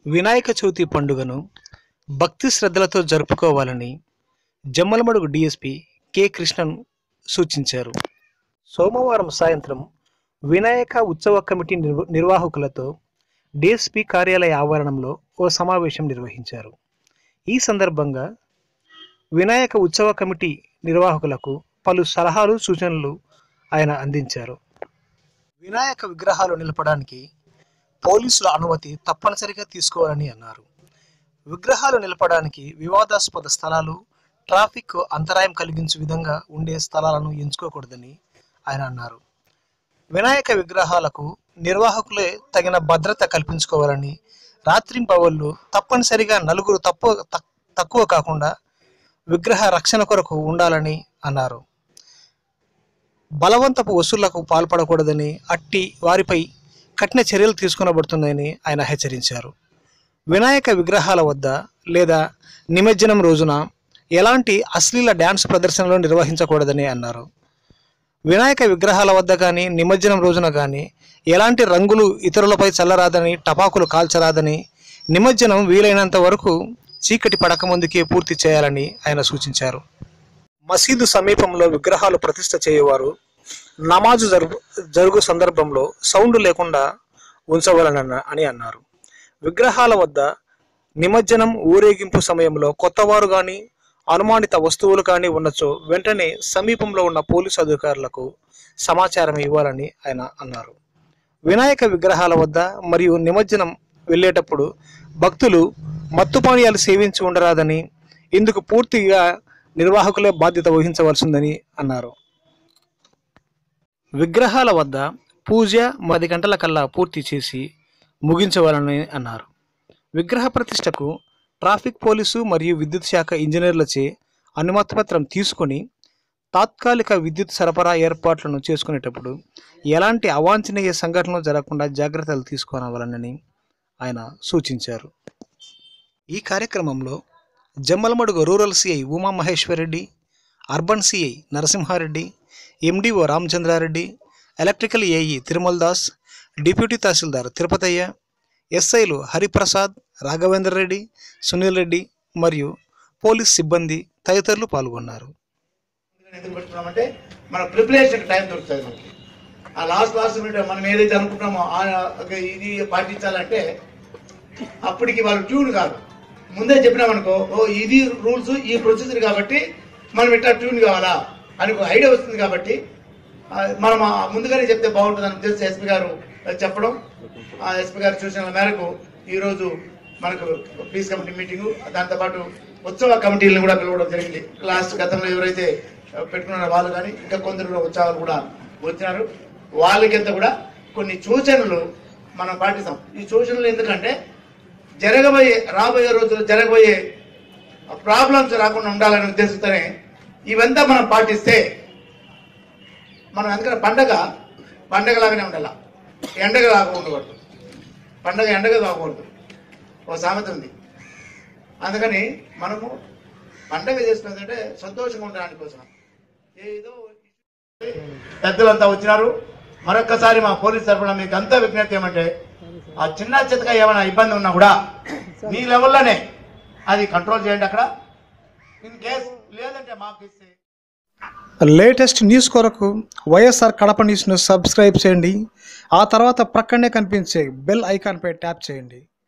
వినాయక చవితి పండుగను భక్తి శ్రద్ధలతో జరుపుకోవాలని జమ్మలమడుగు డిఎస్పి కె కృష్ణన్ సూచించారు సోమవారం సాయంత్రం వినాయక ఉత్సవ కమిటీ నిర్వ నిర్వాహకులతో డిఎస్పి కార్యాలయ ఆవరణంలో ఓ సమావేశం నిర్వహించారు ఈ సందర్భంగా వినాయక ఉత్సవ కమిటీ నిర్వాహకులకు పలు సలహాలు సూచనలు ఆయన అందించారు వినాయక విగ్రహాలు నిలపడానికి పోలీసుల అనుమతి తప్పనిసరిగా తీసుకోవాలని అన్నారు విగ్రహాలు నిలపడానికి వివాదాస్పద స్థలాలు ట్రాఫిక్ అంతరాయం కలిగించే విధంగా ఉండే స్థలాలను ఎంచుకోకూడదని ఆయన అన్నారు వినాయక విగ్రహాలకు నిర్వాహకులే తగిన భద్రత కల్పించుకోవాలని రాత్రింపవళ్ళు తప్పనిసరిగా నలుగురు తప్పు తక్- తక్కువ కాకుండా విగ్రహ రక్షణ కొరకు ఉండాలని అన్నారు బలవంతపు వసూళ్లకు పాల్పడకూడదని అట్టి వారిపై కఠిన చర్యలు తీసుకునబడుతుందని ఆయన హెచ్చరించారు వినాయక విగ్రహాల వద్ద లేదా నిమజ్జనం రోజున ఎలాంటి అశ్లీల డ్యాన్స్ ప్రదర్శనలు నిర్వహించకూడదని అన్నారు వినాయక విగ్రహాల వద్ద కానీ నిమజ్జనం రోజున కానీ ఎలాంటి రంగులు ఇతరులపై చల్లరాదని టపాకులు కాల్చరాదని నిమజ్జనం వీలైనంత వరకు చీకటి పడకముందుకే పూర్తి చేయాలని ఆయన సూచించారు మసీదు సమీపంలో విగ్రహాలు ప్రతిష్ఠ చేయవారు నమాజు జరుగు జరుగు సందర్భంలో సౌండ్ లేకుండా ఉంచవలనన్న అని అన్నారు విగ్రహాల వద్ద నిమజ్జనం ఊరేగింపు సమయంలో కొత్తవారు కానీ అనుమానిత వస్తువులు కానీ ఉన్నచో వెంటనే సమీపంలో ఉన్న పోలీసు అధికారులకు సమాచారం ఇవ్వాలని ఆయన అన్నారు వినాయక విగ్రహాల వద్ద మరియు నిమజ్జనం వెళ్ళేటప్పుడు భక్తులు మత్తు పానీయాలు సేవించి ఉండరాదని ఇందుకు పూర్తిగా నిర్వాహకులే బాధ్యత వహించవలసిందని అన్నారు విగ్రహాల వద్ద పూజ పది గంటల కల్లా పూర్తి చేసి ముగించవాలని అన్నారు విగ్రహ ప్రతిష్టకు ట్రాఫిక్ పోలీసు మరియు విద్యుత్ శాఖ ఇంజనీర్లచే అనుమతి పత్రం తీసుకొని తాత్కాలిక విద్యుత్ సరఫరా ఏర్పాట్లను చేసుకునేటప్పుడు ఎలాంటి అవాంఛనీయ సంఘటనలు జరగకుండా జాగ్రత్తలు తీసుకోవాలని ఆయన సూచించారు ఈ కార్యక్రమంలో Jammalamadugu rural CI Uma Maheswarareddy urban CI Narasimhareddy MDO Ramachandrareddy electrical AE Tirumal Das deputy tahsildar Tirupataiah ఎస్ఐలు హరిప్రసాద్ రాఘవేంద్ర రెడ్డి సునీల్ రెడ్డి మరియు పోలీస్ సిబ్బంది తదితరులు పాల్గొన్నారు ఎందుకు పెట్టుకున్నామంటే మన ప్రిపరేషన్ టైం దొరుకుతుంది మనకి ఆ లాస్ట్ లాస్ట్ మినిట్ మనం ఏదైతే అనుకుంటున్నామో ఆ ఒక ఇది పాటించాలంటే అప్పటికి వాళ్ళు ట్యూన్ కాదు ముందే చెప్పినామనుకో ఓ ఇది రూల్స్ ఈ ప్రొసీజర్ కాబట్టి మనం ఇట్లా ట్యూన్ కావాలా అని ఒక ఐడియా వస్తుంది కాబట్టి ఆ, మనం ఆ ముందుగానే చెప్తే బాగుంటుందని ఉద్దేశం ఎస్పీ గారు చెప్పడం ఆ ఎస్పీ గారి సూచనల మేరకు ఈరోజు మనకు పీస్ కమిటీ మీటింగు దాంతోపాటు ఉత్సవ కమిటీలను కూడా పిలవడం జరిగింది లాస్ట్ గతంలో ఎవరైతే పెట్టుకున్నారో వాళ్ళు కానీ ఇంకా కొందరు కూడా ఉత్సవాలు కూడా వచ్చినారు వాళ్ళకింత కూడా కొన్ని సూచనలు మనం పాటిస్తాం ఈ సూచనలు ఎందుకంటే జరగబోయే రాబోయే రోజుల్లో జరగబోయే ప్రాబ్లమ్స్ రాకుండా ఉండాలనే ఉద్దేశంతోనే ఇవంతా మనం పాటిస్తే మనం ఎందుకంటే పండగ పండగలాగానే ఉండాల ఎండగలాగా ఉండకూడదు పండగ ఎండగా కాకూడదు ఓ సామెత ఉంది అందుకని మనము పండగ చేసుకున్నదంటే సంతోషంగా ఉండడానికి కోసం ఏదో పెద్దలంతా వచ్చినారు మరొక్కసారి మా పోలీస్ తరఫున మీకు అంతా విజ్ఞప్తి ఏమంటే ఆ చిన్న చితక ఏమైనా ఇబ్బంది ఉన్నా కూడా మీ లెవెల్లోనే అది కంట్రోల్ చేయండి అక్కడ ఇన్ కేస్ లేదంటే మాకు ఇస్తే లేటెస్ట్ న్యూస్ కొరకు వైఎస్ఆర్ కడప న్యూస్ను సబ్స్క్రైబ్ చేయండి ఆ తర్వాత ప్రక్కనే కనిపించే బెల్ ఐకాన్పై ట్యాప్ చేయండి